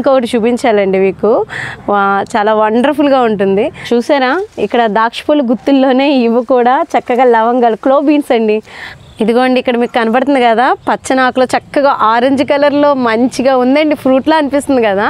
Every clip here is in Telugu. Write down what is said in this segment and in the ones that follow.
ఇంకొకటి చూపించాలండి మీకు వా- చాలా వండర్ఫుల్గా ఉంటుంది చూసారా ఇక్కడ దాక్షపూల గుత్తుల్లోనే ఇవి కూడా చక్కగా లవంగాలు క్లో బీన్స్ అండి ఇదిగోండి ఇక్కడ మీకు కనబడుతుంది కదా పచ్చని ఆకులో చక్కగా ఆరెంజ్ కలర్లో మంచిగా ఉందండి ఫ్రూట్లా అనిపిస్తుంది కదా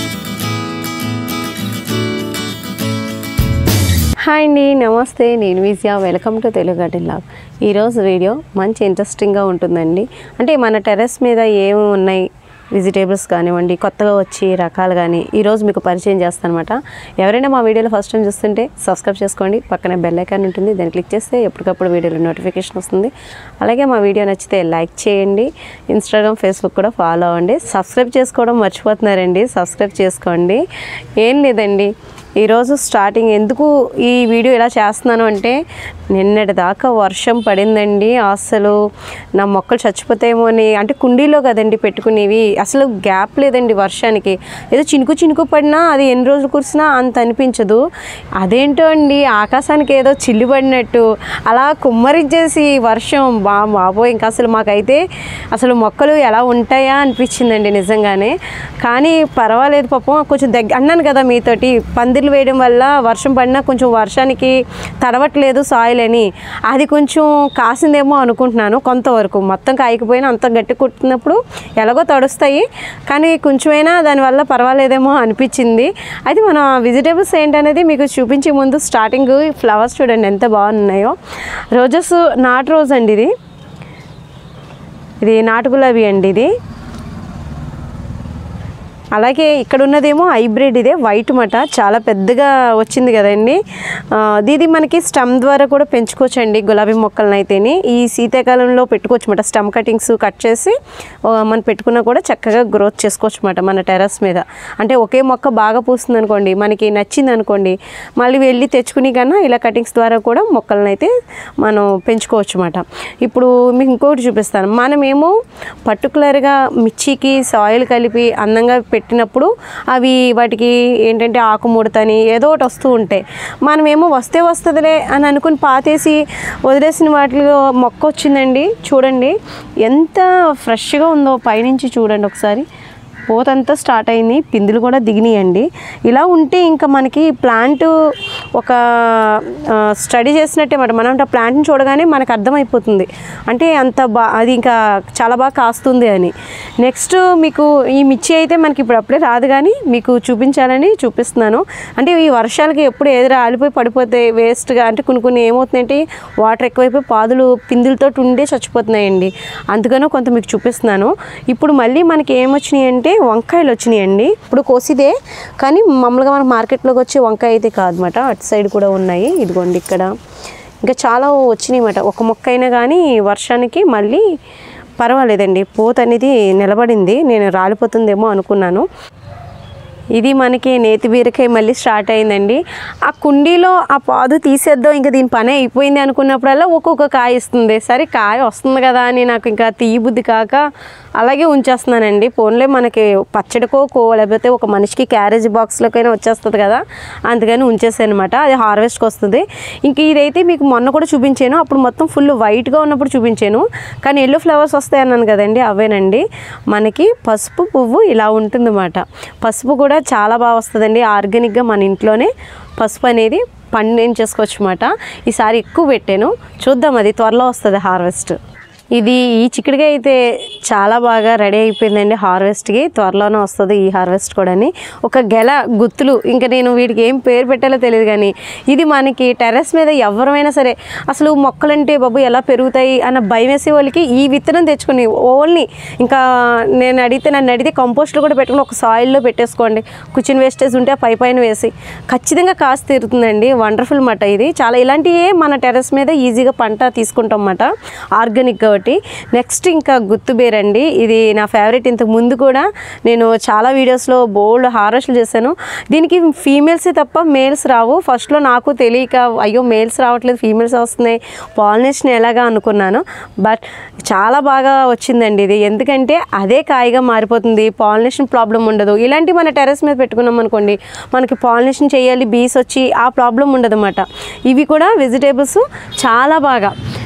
హాయ్ అండి నమస్తే నేను Vijaya welcome to Telugu garden లాగ్ ఈరోజు వీడియో మంచి ఇంట్రెస్టింగ్గా ఉంటుందండి అంటే మన టెర్రస్ మీద ఏమి ఉన్నాయి వెజిటేబుల్స్ కానివ్వండి కొత్తగా వచ్చి రకాలు కానీ ఈరోజు మీకు పరిచయం చేస్తానమాట ఎవరైనా మా వీడియోలో ఫస్ట్ టైం చూస్తుంటే సబ్స్క్రైబ్ చేసుకోండి పక్కనే బెల్ ఐకాన్ ఉంటుంది దాన్ని క్లిక్ చేస్తే ఎప్పటికప్పుడు వీడియోలో నోటిఫికేషన్ వస్తుంది అలాగే మా వీడియో నచ్చితే లైక్ చేయండి ఇన్స్టాగ్రామ్ ఫేస్బుక్ కూడా ఫాలో అవ్వండి సబ్స్క్రైబ్ చేసుకోవడం మర్చిపోతున్నారండి సబ్స్క్రైబ్ చేసుకోండి ఏం లేదండి ఈరోజు స్టార్టింగ్ ఎందుకు ఈ వీడియో ఇలా చేస్తున్నాను అంటే నిన్నటి దాకా వర్షం పడిందండి అసలు నా మొక్కలు చచ్చిపోతాయేమో అని అంటే కుండీలో కదండి పెట్టుకునేవి అసలు గ్యాప్ లేదండి వర్షానికి ఏదో చినుకు చినుకు పడినా అది ఎన్ని రోజులు కురిసినా అంత అనిపించదు అదేంటో అండి ఆకాశానికి ఏదో చిల్లు పడినట్టు అలా కుమ్మరించేసి వర్షం బా బాబోయ్ ఇంకా అసలు మాకైతే అసలు మొక్కలు ఎలా ఉంటాయా అనిపించిందండి నిజంగానే కానీ పర్వాలేదు పాపం కొంచెం దగ్గర అన్నాను కదా మీతోటి పందిర్లు వేయడం వల్ల వర్షం పడినా కొంచెం వర్షానికి తడవట్లేదు సాయిల్ అని అది కొంచెం కాసిందేమో అనుకుంటున్నాను కొంతవరకు మొత్తం కాయకపోయినా అంత గట్టి కుట్టినప్పుడు ఎలాగో తడుస్తాయి కానీ కొంచెమైనా దానివల్ల పర్వాలేదేమో అనిపించింది అయితే మన వెజిటేబుల్స్ ఏంటనేది మీకు చూపించే ముందు స్టార్టింగ్ ఫ్లవర్స్ చూడండి ఎంత బాగున్నాయో రోజెస్ నాటు రోజ్ అండి ఇది ఇది నాటు గులాబీ అండి ఇది అలాగే ఇక్కడ ఉన్నదేమో హైబ్రిడ్ ఇదే వైట్ మట చాలా పెద్దగా వచ్చింది కదండి ఆ, ఇది మనకి స్టమ్ ద్వారా కూడా పెంచుకోవచ్చండి గులాబీ మొక్కలను అయితేని ఈ శీతాకాలంలో పెట్టుకోవచ్చు అనమాట స్టమ్ కటింగ్స్ కట్ చేసి ఆ, మనం పెట్టుకున్నా కూడా చక్కగా గ్రోత్ చేసుకోవచ్చు అనమాట మన టెర్రస్ మీద అంటే ఒకే మొక్క బాగా పూస్తుంది అనుకోండి మనకి నచ్చింది అనుకోండి మళ్ళీ వెళ్ళి తెచ్చుకుని కన్నా ఇలా కటింగ్స్ ద్వారా కూడా మొక్కలను అయితే మనం పెంచుకోవచ్చు అనమాట ఇప్పుడు మీకు ఇంకొకటి చూపిస్తాను మనమేమో పర్టికులర్గా మిర్చికి సాయిల్ కలిపి అందంగా పెట్టినప్పుడు అవి వాటికి ఏంటంటే ఆకుముడతని ఏదో ఒకటి వస్తూ ఉంటాయి మనమేమో వస్తే వస్తుందిలే అని అనుకుని పాతేసి వదిలేసిన వాటిలో మొక్క వచ్చిందండి చూడండి ఎంత ఫ్రెష్గా ఉందో పైనుంచి చూడండి ఒకసారి పోతంతా స్టార్ట్ అయింది పిందులు కూడా దిగినాయండి ఇలా ఉంటే ఇంకా మనకి ప్లాంట్ ఒక స్టడీ చేసినట్టే మాట మనం ఆ ప్లాంట్ని చూడగానే మనకు అర్థమైపోతుంది అంటే అంత బా అది ఇంకా చాలా బాగా కాస్తుంది అని నెక్స్ట్ మీకు ఈ మిర్చి అయితే మనకి ఇప్పుడు అప్పుడే రాదు కానీ మీకు చూపించాలని చూపిస్తున్నాను అంటే ఈ వర్షాలకి ఎప్పుడు ఏది రాలిపోయి పడిపోతే వేస్ట్గా అంటే కొన్ని కొన్ని ఏమవుతుందంటే వాటర్ ఎక్కువైపోయి పాదులు పిందులతో ఉండే చచ్చిపోతున్నాయండి అందుకనో కొంత మీకు చూపిస్తున్నాను ఇప్పుడు మళ్ళీ మనకి ఏమొచ్చినాయి అంటే వంకాయలు వచ్చినాయండి ఇప్పుడు కోసిదే కానీ మామూలుగా మన మార్కెట్లోకి వచ్చే వంకాయ అయితే కాదన్నమాట అటు సైడ్ కూడా ఉన్నాయి ఇదిగోండి ఇక్కడ ఇంకా చాలా వచ్చినాయి అన్నమాట ఒక మొక్క అయినా కానీ వర్షానికి మళ్ళీ పర్వాలేదండి పోత అనేది నిలబడింది నేను రాలిపోతుందేమో అనుకున్నాను ఇది మనకి నేతి బీరకాయ మళ్ళీ స్టార్ట్ అయిందండి ఆ కుండీలో ఆ పాదు తీసేద్దాం ఇంకా దీని పని అయిపోయింది అనుకున్నప్పుడల్లా ఒక్కొక్క కాయ ఇస్తుంది సరే కాయ వస్తుంది కదా అని నాకు ఇంకా తీయబుద్ధి కాక అలాగే ఉంచేస్తున్నానండి ఫోన్లే మనకి పచ్చడికో కో లేకపోతే ఒక మనిషికి క్యారేజ్ బాక్స్లోకైనా వచ్చేస్తుంది కదా అందుకని ఉంచేసాను అనమాట అది హార్వెస్ట్కి వస్తుంది ఇంక ఇదైతే మీకు మొన్న కూడా చూపించాను అప్పుడు మొత్తం ఫుల్ వైట్గా ఉన్నప్పుడు చూపించాను కానీ ఎల్లో ఫ్లవర్స్ వస్తాయి అన్నాను కదండి అవేనండి మనకి పసుపు పువ్వు ఇలా ఉంటుందన్నమాట పసుపు కూడా చాలా బాగా వస్తుందండి ఆర్గానిక్గా మన ఇంట్లోనే పసుపు అనేది పండించేసుకోవచ్చు అనమాట ఈసారి ఎక్కువ పెట్టాను చూద్దాం అది త్వరలో వస్తుంది హార్వెస్ట్ ఇది ఈ చిక్కుడుకాయ అయితే చాలా బాగా రెడీ అయిపోయిందండి హార్వెస్ట్కి త్వరలోనే వస్తుంది ఈ హార్వెస్ట్ కూడా ఒక గెల గుత్తులు ఇంకా నేను వీటికి ఏం పేరు పెట్టాలో తెలియదు కానీ ఇది మనకి టెర్రస్ మీద ఎవరైనా సరే అసలు మొక్కలంటే బాబు ఎలా పెరుగుతాయి అన్న భయం వేసే వాళ్ళకి ఈ విత్తనం తెచ్చుకుని ఓన్లీ ఇంకా నేను అడిగితే నన్ను అడిగితే కంపోస్ట్లో కూడా పెట్టుకుని ఒక సాయిల్లో పెట్టేసుకోండి కిచెన్ వేస్టేజ్ ఉంటే ఆ పై పైన వేసి ఖచ్చితంగా కాసి తీరుతుందండి వండర్ఫుల్ మాట ఇది చాలా ఇలాంటివే మన టెర్రస్ మీద ఈజీగా పంట తీసుకుంటాం అన్నమాట ఆర్గానిక్ కాబట్టి నెక్స్ట్ ఇంకా గుత్తుబేర్ అండి ఇది నా ఫేవరెట్ ఇంతకు ముందు కూడా నేను చాలా వీడియోస్లో బోల్డ్ హార్వెస్ట్లు చేశాను దీనికి ఫీమేల్సే తప్ప మేల్స్ రావు ఫస్ట్లో నాకు తెలియక అయ్యో మేల్స్ రావట్లేదు ఫీమేల్స్ వస్తున్నాయి పాలినేషన్ ఎలాగా అనుకున్నాను బట్ చాలా బాగా వచ్చిందండి ఇది ఎందుకంటే అదే కాయగా మారిపోతుంది పాలినేషన్ ప్రాబ్లం ఉండదు ఇలాంటి మన టెర్రస్ మీద పెట్టుకున్నాం అనుకోండి మనకి పాలినేషన్ చేయాలి బీస్ వచ్చి ఆ ప్రాబ్లం ఉండదు ఇవి కూడా వెజిటేబుల్స్ చాలా బాగా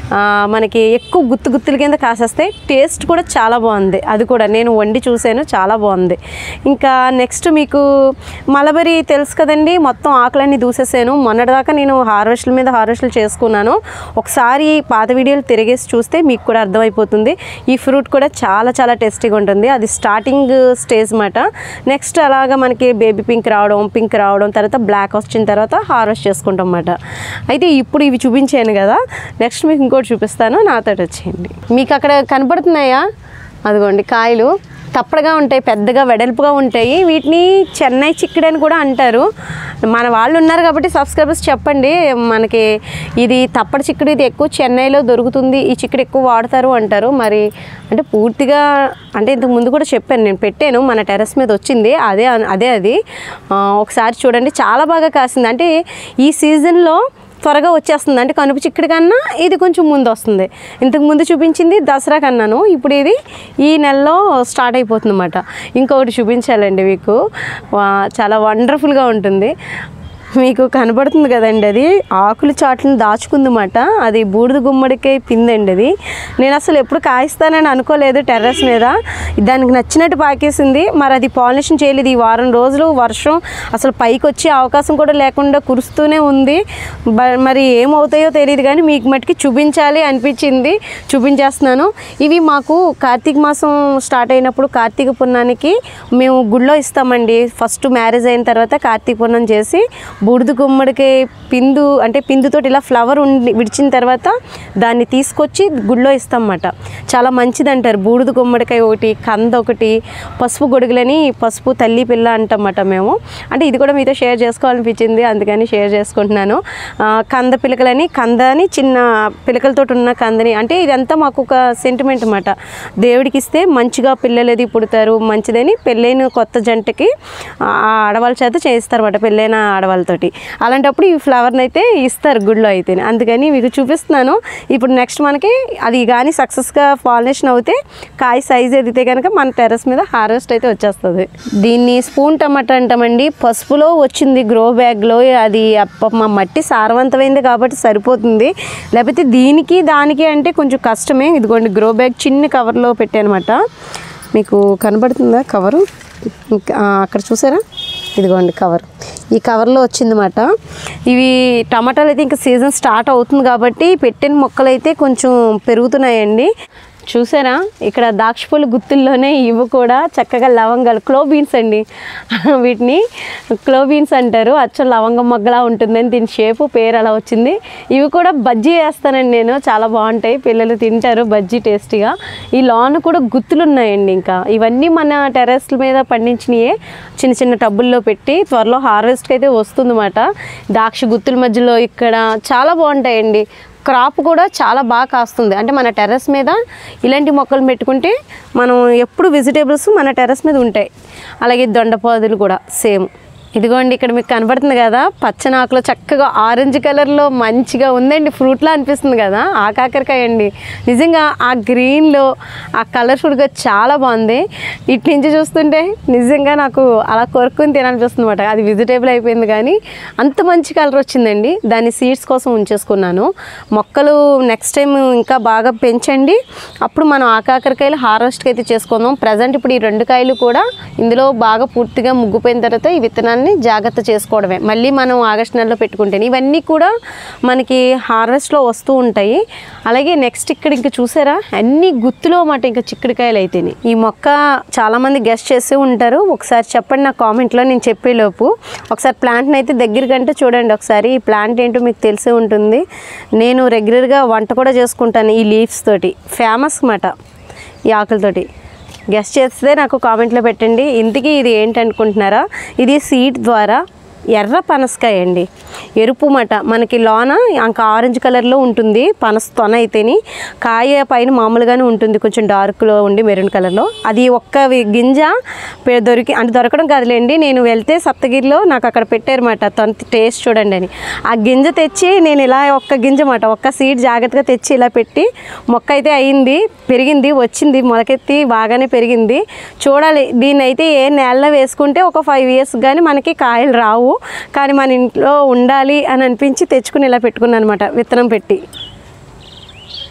ఆ, మనకి ఎక్కువ గుత్తు గుత్తుల కింద కాసేస్తాయి టేస్ట్ కూడా చాలా బాగుంది అది కూడా నేను వండి చూశాను చాలా బాగుంది ఇంకా నెక్స్ట్ మీకు మలబరి తెలుసు కదండి మొత్తం ఆకులన్నీ దూసేసాను మొన్నటిదాకా నేను హార్వెస్ట్ల మీద హార్వెస్ట్లు చేసుకున్నాను ఒకసారి పాత వీడియోలు తిరిగేసి చూస్తే మీకు కూడా అర్థమైపోతుంది ఈ ఫ్రూట్ కూడా చాలా చాలా టేస్టీగా ఉంటుంది అది స్టార్టింగ్ స్టేజ్ మాట నెక్స్ట్ అలాగా మనకి బేబీ పింక్ రావడం పింక్ రావడం తర్వాత బ్లాక్ వచ్చిన తర్వాత హార్వెస్ట్ చేసుకుంటాం అన్నమాట అయితే ఇప్పుడు ఇవి చూపించాను కదా నెక్స్ట్ మీకు ఇంకోటి చూపిస్తాను నాతో వచ్చేయండి మీకు అక్కడ కనపడుతున్నాయా అదిగోండి కాయలు తప్పడగా ఉంటాయి పెద్దగా వెడల్పుగా ఉంటాయి వీటిని చెన్నై చిక్కుడు అని కూడా అంటారు మన వాళ్ళు ఉన్నారు కాబట్టి సబ్స్క్రైబర్స్ చెప్పండి మనకి ఇది తప్పడి చిక్కుడు ఇది ఎక్కువ చెన్నైలో దొరుకుతుంది ఈ చిక్కుడు ఎక్కువ వాడతారు అంటారు మరి అంటే పూర్తిగా అంటే ఇంతకు ముందు కూడా చెప్పాను నేను పెట్టాను మన టెర్రస్ మీద వచ్చింది అదే అదే అది ఆ, ఒకసారి చూడండి చాలా బాగా కాసింది అంటే ఈ సీజన్లో త్వరగా వచ్చేస్తుంది అంటే కనుపు చిక్కుడు కన్నా ఇది కొంచెం ముందు వస్తుంది ఇంతకు ముందు చూపించింది దసరా కన్నాను ఇప్పుడు ఇది ఈ నెలలో స్టార్ట్ అయిపోతుంది అన్నమాట ఇంకొకటి చూపించాలండి మీకు వా- చాలా వండర్ఫుల్గా ఉంటుంది మీకు కనబడుతుంది కదండి అది ఆకులు చాట్లను దాచుకుందన్నమాట అది బూడిద గుమ్మడికాయ పిందండి అది నేను అసలు ఎప్పుడు కాయిస్తానని అనుకోలేదు టెర్రస్ మీద దానికి నచ్చినట్టు పాకేసింది మరి అది పాలినేషన్ చేయలేదు ఈ వారం రోజులు వర్షం అసలు పైకి వచ్చే అవకాశం కూడా లేకుండా కురుస్తూనే ఉంది బ- మరి ఏమవుతాయో తెలియదు కానీ మీకు మట్టుకి చూపించాలి అనిపించింది చూపించేస్తున్నాను ఇవి మాకు కార్తీక మాసం స్టార్ట్ అయినప్పుడు కార్తీక పున్నానికి మేము గుళ్ళో ఇస్తామండి ఫస్ట్ మ్యారేజ్ అయిన తర్వాత కార్తీక పున్నం చేసి బూడిద గుమ్మడికాయ పిందు అంటే పిందుతోటి ఇలా ఫ్లవర్ ఉండి విడిచిన తర్వాత దాన్ని తీసుకొచ్చి గుళ్ళో ఇస్తామన్నమాట చాలా మంచిది అంటారు బూడిద గుమ్మడికాయ ఒకటి కంద ఒకటి పసుపు గొడుగులని పసుపు తల్లి పిల్ల అంటామన్నమాట మేము అంటే ఇది కూడా మీతో షేర్ చేసుకోవాలనిపించింది అందుకని షేర్ చేసుకుంటున్నాను ఆ, కంద పిలకలని కంద అని చిన్న పిలకలతో ఉన్న కందని అంటే ఇదంతా మాకు ఒక సెంటిమెంట్ అన్నమాట దేవుడికి ఇస్తే మంచిగా పిల్లలు అది పుడతారు మంచిదని పెళ్ళైన కొత్త జంటకి ఆ ఆడవాళ్ళ చేత చేయిస్తారు అన్నమాట పెళ్ళైన ఆడవాళ్ళతోటి అలాంటప్పుడు ఈ ఫ్లవర్ని అయితే ఇస్తారు గుడిలో అయితే అందుకని మీకు చూపిస్తున్నాను ఇప్పుడు నెక్స్ట్ మనకి అది కానీ సక్సెస్గా పాలినేషన్ అవుతే కాయ సైజ్ ఎదిగితే కనుక మన టెర్రస్ మీద హార్వెస్ట్ అయితే వచ్చేస్తుంది దీన్ని స్పూన్ టమాటా అంటామండి పసుపులో వచ్చింది గ్రో బ్యాగ్లో అది అప్ప మా మట్టి సారవంతమైంది కాబట్టి సరిపోతుంది లేకపోతే దీనికి దానికి అంటే కొంచెం కష్టమే ఇదిగోండి గ్రో బ్యాగ్ చిన్న కవర్లో పెట్టానమాట మీకు కనబడుతుందా కవరు ఇంకా ఆ, అక్కడ చూసారా ఇదిగోండి కవర్ ఈ కవర్లో వచ్చిందన్నమాట ఇవి టమాటాలు అయితే ఇంకా సీజన్ స్టార్ట్ అవుతుంది కాబట్టి పెట్టిన మొక్కలు అయితే కొంచెం పెరుగుతున్నాయండి చూసారా ఇక్కడ దాక్షపూల గుత్తుల్లోనే ఇవి కూడా చక్కగా లవంగాలు క్లో బీన్స్ అండి వీటిని క్లో బీన్స్ అంటారు అచ్చం లవంగం మొగ్గలా ఉంటుందని దీని షేపు పేరు అలా వచ్చింది ఇవి కూడా బజ్జీ వేస్తానండి నేను చాలా బాగుంటాయి పిల్లలు తింటారు బజ్జీ టేస్టీగా ఈ లాన్ కూడా గుత్తులు ఉన్నాయండి ఇంకా ఇవన్నీ మన టెర్రస్ మీద పండించినయే చిన్న చిన్న టబ్బుల్లో పెట్టి త్వరలో హార్వెస్ట్కి అయితే వస్తుందన్నమాట ద్రాక్ష గుత్తుల మధ్యలో ఇక్కడ చాలా బాగుంటాయండి క్రాప్ కూడా చాలా బాగా కాస్తుంది అంటే మన టెర్రస్ మీద ఇలాంటి మొక్కలు పెట్టుకుంటే మనం ఎప్పుడు వెజిటేబుల్స్ మన టెర్రస్ మీద ఉంటాయి అలాగే దొండపాదులు కూడా సేమ్ ఇదిగోండి ఇక్కడ మీకు కనబడుతుంది కదా పచ్చని ఆకులో చక్కగా ఆరెంజ్ కలర్లో మంచిగా ఉందండి ఫ్రూట్లా అనిపిస్తుంది కదా ఆ కాకరకాయ అండి నిజంగా ఆ గ్రీన్లో ఆ కలర్ఫుల్గా చాలా బాగుంది ఇటు నుంచి చూస్తుంటే నిజంగా నాకు అలా కొరుక్కుని తినాలనిపిస్తుంది అనమాట అది వెజిటేబుల్ అయిపోయింది కానీ అంత మంచి కలర్ వచ్చిందండి దాన్ని సీడ్స్ కోసం ఉంచేసుకున్నాను మొక్కలు నెక్స్ట్ టైం ఇంకా బాగా పెంచండి అప్పుడు మనం ఆ కాకరకాయలు హార్వెస్ట్కి అయితే చేసుకుందాం ప్రజెంట్ ఇప్పుడు ఈ రెండు కాయలు కూడా ఇందులో బాగా పూర్తిగా ముగ్గుపోయిన తర్వాత ఈ విత్తనాన్ని జాగ్రత్త చేసుకోవడమే మళ్ళీ మనం ఆగస్ట్ నెలలో పెట్టుకుంటేనే ఇవన్నీ కూడా మనకి హార్వెస్ట్లో వస్తూ ఉంటాయి అలాగే నెక్స్ట్ ఇక్కడ ఇంకా చూసారా అన్ని గుత్తులో మాట ఇంకా చిక్కుడుకాయలు అయితేనే ఈ మొక్క చాలామంది గెస్ట్ చేస్తూ ఉంటారు ఒకసారి చెప్పండి నా కామెంట్లో నేను చెప్పేలోపు ఒకసారి ప్లాంట్ని అయితే దగ్గరికంటే చూడండి ఒకసారి ఈ ప్లాంట్ ఏంటో మీకు తెలిసే ఉంటుంది నేను రెగ్యులర్గా వంట కూడా చేసుకుంటాను ఈ లీవ్స్ తోటి ఫేమస్ మాట ఈ ఆకులతోటి గెస్ట్ చేస్తే నాకు కామెంట్లో పెట్టండి ఇంతకీ ఇది ఏంటనుకుంటున్నారా ఇది సీడ్ ద్వారా ఎర్ర పనసకాయ అండి ఎరుపు మట మనకి లోన ఇంకా ఆరెంజ్ కలర్లో ఉంటుంది పనస తొన అయితేని కాయ పైన మామూలుగానే ఉంటుంది కొంచెం డార్క్లో ఉండి మెరూన్ కలర్లో అది ఒక్క వి- గింజ పె- దొరికి అంటే దొరకడం కాదులేండి నేను వెళ్తే సప్తగిరిలో నాకు అక్కడ పెట్టారన్నమాట తొన టేస్ట్ చూడండి అని ఆ గింజ తెచ్చి నేను ఇలా ఒక్క గింజ మాట ఒక్క సీడ్ జాగ్రత్తగా తెచ్చి ఇలా పెట్టి మొక్క అయితే అయింది పెరిగింది వచ్చింది మొలకెత్తి బాగానే పెరిగింది చూడాలి దీన్ని అయితే ఏ నేలలో వేసుకుంటే ఒక ఫైవ్ ఇయర్స్ కానీ మనకి కాయలు రావు కానీ మన ఇంట్లో ఉండాలి అని అనిపించి తెచ్చుకుని ఇలా పెట్టుకున్నాను అనమాట విత్తనం పెట్టి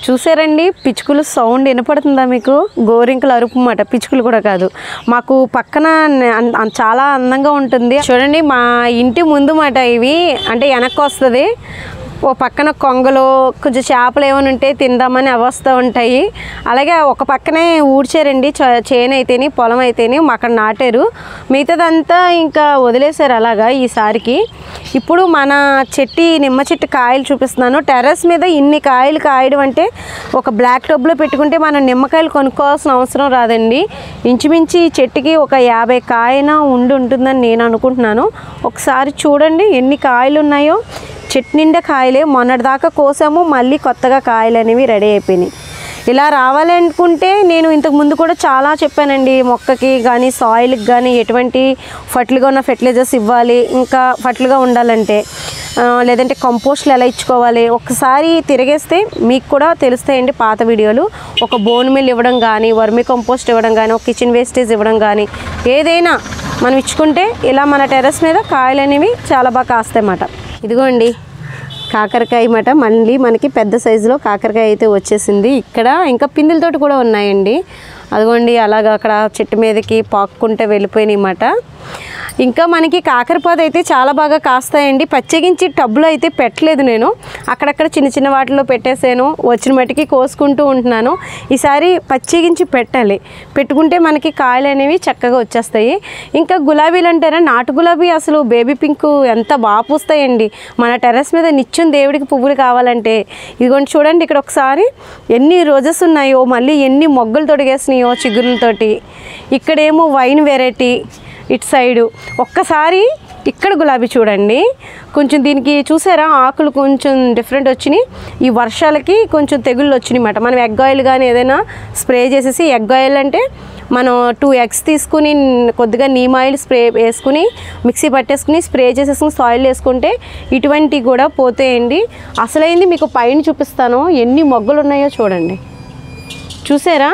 చూసారండి పిచ్చుకలు సౌండ్ వినపడుతుందా మీకు గోరింకలు అరుపు మాట పిచ్చుకలు కూడా కాదు మాకు పక్కన న- అన్- అన్- చాలా అందంగా ఉంటుంది చూడండి మా ఇంటి ముందు మాట ఇవి అంటే వెనక్కి వస్తుంది ఓ పక్కన కొంగలు కొంచెం చేపలు ఏమైనా ఉంటే తిందామని అవి వస్తూ ఉంటాయి అలాగే ఒక పక్కనే ఊడ్చారండి చ- చేను అయితేని పొలం అయితేని అక్కడ నాటారు మిగతాదంతా ఇంకా వదిలేశారు అలాగా ఈసారికి ఇప్పుడు మన చెట్టి నిమ్మ చెట్టు కాయలు చూపిస్తున్నాను టెర్రస్ మీద ఇన్ని కాయలు కాయడం అంటే ఒక బ్లాక్ టబ్లో పెట్టుకుంటే మనం నిమ్మకాయలు కొనుక్కోవాల్సిన అవసరం రాదండి ఇంచుమించి ఈ చెట్టుకి ఒక యాభై కాయన ఉండి ఉంటుందని నేను అనుకుంటున్నాను ఒకసారి చూడండి ఎన్ని కాయలు ఉన్నాయో చెట్టు నిండా కాయలే మొన్నటిదాకా కోసాము మళ్ళీ కొత్తగా కాయలు అనేవి రెడీ అయిపోయినాయి ఇలా రావాలనుకుంటే నేను ఇంతకు ముందు కూడా చాలా చెప్పానండి మొక్కకి కానీ సాయిల్కి కానీ ఎటువంటి ఫర్టిల్గా ఉన్న ఫెర్టిలైజర్స్ ఇవ్వాలి ఇంకా ఫర్టిల్గా ఉండాలంటే ఆ, లేదంటే కంపోస్ట్లు ఎలా ఇచ్చుకోవాలి ఒకసారి తిరిగేస్తే మీకు కూడా తెలుస్తాయండి పాత వీడియోలు ఒక బోన్ మిల్ ఇవ్వడం కానీ వర్మి కంపోస్ట్ ఇవ్వడం కానీ ఒక కిచెన్ వేస్టేజ్ ఇవ్వడం కానీ ఏదైనా మనం ఇచ్చుకుంటే ఇలా మన టెర్రస్ మీద కాయలు అనేవి చాలా బాగా కాస్తాయన్నమాట ఇదిగోండి కాకరకాయ మాట మళ్ళీ మనకి పెద్ద సైజులో కాకరకాయ అయితే వచ్చేసింది ఇక్కడ ఇంకా పిందులతోటి కూడా ఉన్నాయండి అదిగోండి అలాగ అక్కడ చెట్టు మీదకి పాక్కుంటే వెళ్ళిపోయినాయి మాట ఇంకా మనకి కాకరపాదు అయితే చాలా బాగా కాస్తాయండి పచ్చగించి టబ్లో అయితే పెట్టలేదు నేను అక్కడక్కడ చిన్న చిన్న వాటిలో పెట్టేసాను వచ్చిన మట్టికి కోసుకుంటూ ఉంటున్నాను ఈసారి పచ్చగించి పెట్టాలి పెట్టుకుంటే మనకి కాయలు అనేవి చక్కగా వచ్చేస్తాయి ఇంకా గులాబీలు అంటారా నాటు గులాబీ అసలు బేబీ పింక్ ఎంత బాగా పూస్తాయండి మన టెర్రస్ మీద నిత్యం దేవుడికి పువ్వులు కావాలంటే ఇదిగోండి చూడండి ఇక్కడ ఒకసారి ఎన్ని రోజెస్ ఉన్నాయో మళ్ళీ ఎన్ని మొగ్గలు తొడిగేసినాయో చిగురులతోటి ఇక్కడేమో వైన్ వెరైటీ ఇటు సైడు ఒక్కసారి ఇక్కడ గులాబీ చూడండి కొంచెం దీనికి చూసారా ఆకులు కొంచెం డిఫరెంట్ వచ్చినాయి ఈ వర్షాలకి కొంచెం తెగుళ్ళు వచ్చినాయి అన్నమాట మనం ఎగ్ ఆయిల్ కానీ ఏదైనా స్ప్రే చేసేసి ఎగ్ ఆయిల్ అంటే మనం టూ ఎగ్స్ తీసుకుని కొద్దిగా నీమ్ ఆయిల్ స్ప్రే వేసుకుని మిక్సీ పట్టేసుకుని స్ప్రే చేసేసుకుని సాయిల్ వేసుకుంటే ఇటువంటివి కూడా పోతాయండి అసలైంది మీకు పైన చూపిస్తాను ఎన్ని మొగ్గలు ఉన్నాయో చూడండి చూసారా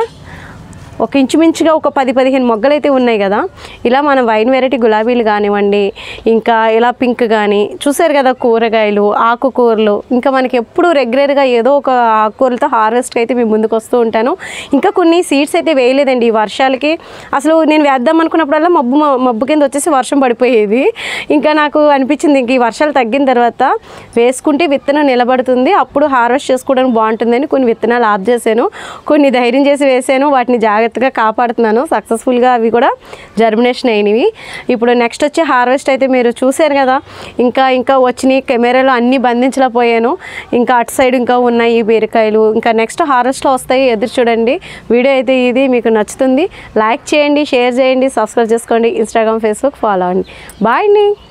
ఒక ఇంచుమించుగా ఒక పది పదిహేను మొగ్గలు అయితే ఉన్నాయి కదా ఇలా మన వైన్ వెరైటీ గులాబీలు కానివ్వండి ఇంకా ఇలా పింక్ కానీ చూసారు కదా కూరగాయలు ఆకుకూరలు ఇంకా మనకి ఎప్పుడు రెగ్యులర్గా ఏదో ఒక ఆకుకూరలతో హార్వెస్ట్కి అయితే మేము ముందుకు వస్తూ ఉంటాను ఇంకా కొన్ని సీడ్స్ అయితే వేయలేదండి ఈ వర్షాలకి అసలు నేను వేద్దాం అనుకున్నప్పుడల్లా మబ్బు మబ్బు కింద వచ్చేసి వర్షం పడిపోయేది ఇంకా నాకు అనిపించింది ఇంక ఈ వర్షాలు తగ్గిన తర్వాత వేసుకుంటే విత్తనం నిలబడుతుంది అప్పుడు హార్వెస్ట్ చేసుకోవడానికి బాగుంటుందని కొన్ని విత్తనాలు ఆఫ్ చేశాను కొన్ని ధైర్యం చేసి వేసాను వాటిని జాగ్రత్తగా కాపాడుతున్నాను సక్సెస్ఫుల్గా అవి కూడా జర్మినేషన్ అయినవి ఇప్పుడు నెక్స్ట్ వచ్చే హార్వెస్ట్ అయితే మీరు చూశారు కదా ఇంకా ఇంకా వచ్చినాయి కెమెరాలో అన్నీ బంధించలేకపోయాను ఇంకా అటు సైడ్ ఇంకా ఉన్నాయి బీరకాయలు ఇంకా నెక్స్ట్ హార్వెస్ట్లో వస్తాయి ఎదురు చూడండి వీడియో అయితే ఇది మీకు నచ్చుతుంది లైక్ చేయండి షేర్ చేయండి సబ్స్క్రైబ్ చేసుకోండి ఇన్స్టాగ్రామ్ ఫేస్బుక్ ఫాలో అవ్వండి బాయ్ అండి